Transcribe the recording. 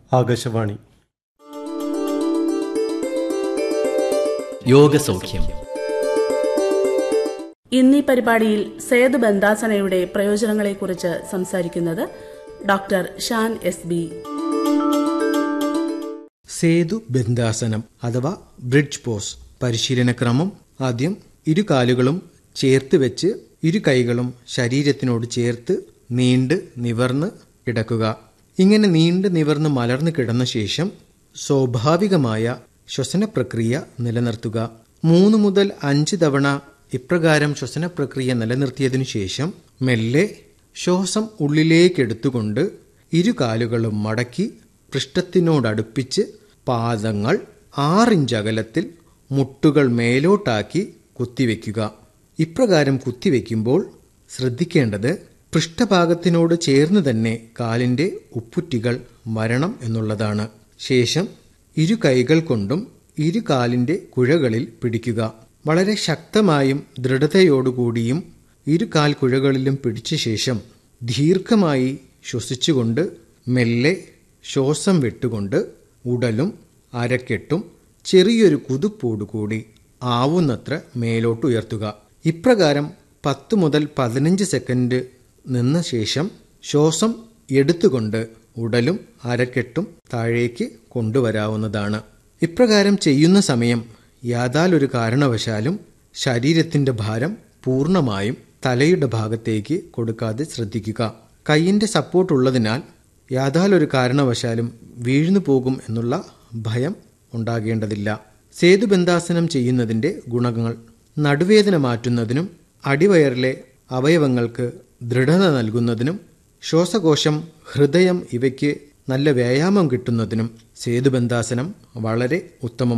ആകാശവാണി യോഗസൗഖ്യം ഇന്നീ പരിപാടിയിൽ സേതു ബന്ദാസനയുടെ പ്രയോജനങ്ങളെക്കുറിച്ച് സംസാരിക്കുന്നത് doctor Shan S B Sethu ബന്ധാസനം അഥവാ ബ്രിഡ്ജ് പോസ് പരിശീലനക്രമം ആദ്യം ഇരു കാലുകളും ചേർത്ത് വെച്ച് ഇരു കൈകളും ശരീരത്തിനോട് ചേർത്ത് നീണ്ട് നിവർന്ന് കിടക്കുക ഇങ്ങനെ നീണ്ട് നിവർന്ന് മലർന്നു കിടന്ന ശേഷം സ്വാഭാവികമായ ശ്വസന പ്രക്രിയ നിലനിർത്തുക മൂന്ന് മുതൽ അഞ്ച് തവണ ഇപ്രകാരം ശ്വസന പ്രക്രിയ നിലനിർത്തിയതിനു ശേഷം മെല്ലെ ശ്വാസം ഉള്ളിലേക്കെടുത്തുകൊണ്ട് ഇരു കാലുകളും മടക്കി പൃഷ്ഠത്തിനോടടുപ്പിച്ച് പാദങ്ങൾ ആറിഞ്ച് അകലത്തിൽ മുട്ടുകൾ മേലോട്ടാക്കി കുത്തിവെക്കുക ഇപ്രകാരം കുത്തിവെക്കുമ്പോൾ ശ്രദ്ധിക്കേണ്ടത് പൃഷ്ഠഭാഗത്തിനോട് ചേർന്ന് തന്നെ കാലിന്റെ ഉപ്പുറ്റികൾ വരണം എന്നുള്ളതാണ് ശേഷം ഇരു കൈകൾ കൊണ്ടും ഇരു കാലിന്റെ കുഴകളിൽ പിടിക്കുക വളരെ ശക്തമായും ദൃഢതയോടുകൂടിയും ഇരു കാൽ കുഴകളിലും പിടിച്ച ശേഷം ദീർഘമായി ശ്വസിച്ചുകൊണ്ട് മെല്ലെ ശ്വാസം വിട്ടുകൊണ്ട് ഉടലും അരക്കെട്ടും ചെറിയൊരു കുതിപ്പോടുകൂടി ആവുന്നത്ര മേലോട്ടുയർത്തുക ഇപ്രകാരം പത്ത് മുതൽ പതിനഞ്ച് സെക്കൻഡ് നിന്ന ശേഷം ശ്വാസം എടുത്തുകൊണ്ട് ഉടലും അരക്കെട്ടും താഴേക്ക് കൊണ്ടുവരാവുന്നതാണ് ഇപ്രകാരം ചെയ്യുന്ന സമയം യാതാലൊരു കാരണവശാലും ശരീരത്തിന്റെ ഭാരം പൂർണ്ണമായും തലയുടെ ഭാഗത്തേക്ക് കൊടുക്കാതെ ശ്രദ്ധിക്കുക കൈയിന്റെ സപ്പോർട്ട് ഉള്ളതിനാൽ യാതാലൊരു കാരണവശാലും വീഴ്ന്നു പോകും എന്നുള്ള ഭയം ഉണ്ടാകേണ്ടതില്ല സേതുബന്ധാസനം ചെയ്യുന്നതിന്റെ ഗുണങ്ങൾ നടുവേദന മാറ്റുന്നതിനും അടിവയറിലെ അവയവങ്ങൾക്ക് ദൃഢത നൽകുന്നതിനും ശ്വാസകോശം ഹൃദയം ഇവയ്ക്ക് നല്ല വ്യായാമം കിട്ടുന്നതിനും സേതുബന്ധാസനം വളരെ ഉത്തമം